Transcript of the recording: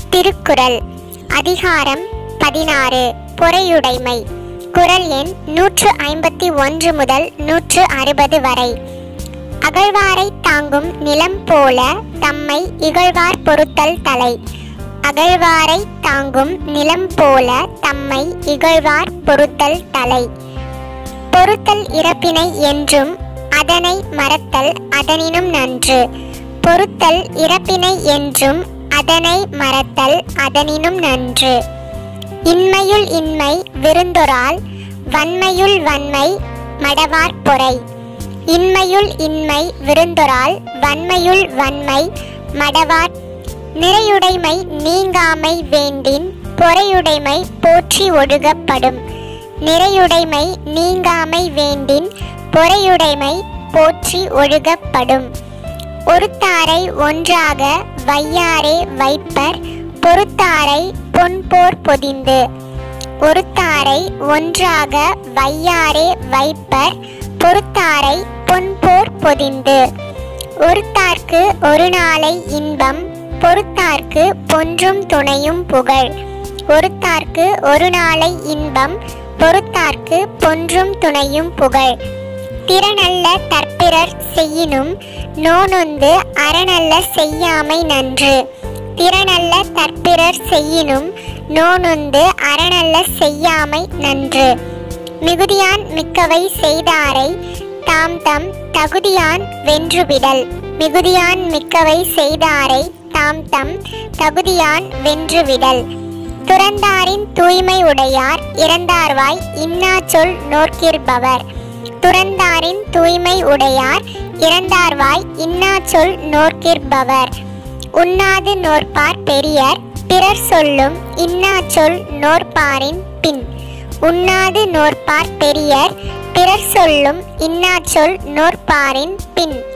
திருக்குறள் அதிகாரம் பதினாறு பொறையுடைமை குறள் எண் நூற்று ஐம்பத்தி ஒன்று முதல் நூற்று அறுபது வரை அகழ்வாரை தாங்கும் நிலம் போல தம்மை இகழ்வார் பொறுத்தல் தலை அகழ்வாரை தாங்கும் நிலம் போல தம்மை இகழ்வார் பொறுத்தல் தலை பொறுத்தல் இறப்பினை என்றும் அதனை மறத்தல் அதனினும் நன்று பொறுத்தல் இறப்பினை என்றும் அதனை மறத்தல் அதனினும் நன்று இன்மையுள் இன்மை விருந்தொரால் வன்மையுள் வன்மை மடவார் பொறை இன்மையுள் இன்மை விருந்தொரால் வன்மையுள் வன்மை மடவார் நிறையுடைமை நீங்காமை வேண்டின் பொறையுடைமை போற்றி ஒழுகப்படும் நிறையுடைமை நீங்காமை வேண்டின் பொறையுடைமை போற்றி ஒழுகப்படும் ஒருத்தாரை ஒன்றாக வையாரே வைப்பர் பொறுத்தாரை பொன்போர் பொதிந்து ஒருத்தாரை ஒன்றாக வையாரே வைப்பர் பொறுத்தாரை பொன்போர் பொதிந்து ஒருத்தார்க்கு ஒரு நாளை இன்பம் பொறுத்தார்க்கு பொன்றும் துணையும் புகழ் ஒருத்தார்க்கு ஒரு நாளை இன்பம் பொறுத்தார்க்கு பொன்றும் துணையும் புகழ் திறனல்ல தற்பிறர் செய்யினும் நோனொந்து அறனல்ல செய்யாமை நன்று திறனல்ல தற்பிறர் செய்யினும் நோனொந்து அறனல்ல செய்யாமை நன்று மிகுதியான் மிக்கவை செய்தாரை தாம் தம் தகுதியான் வென்றுவிடல் மிகுதியான் மிக்கவை செய்தாரை தாம் தம் தகுதியான் வென்றுவிடல் துறந்தாரின் தூய்மை உடையார் இறந்தார்வாய் இன்னா சொல் நோக்கிற்பவர் துறந்தாரின் தூய்மை உடையார் இறந்தார்வாய் இன்னா சொல் நோக்கிற்பவர் உண்ணாது நோற்பார் பெரியர் பிறர் சொல்லும் இன்னா சொல் நோற்பாரின் பின் உண்ணாது நோற்பார் பெரியர் பிறர் சொல்லும் இன்னா சொல் நோற்பாரின் பின்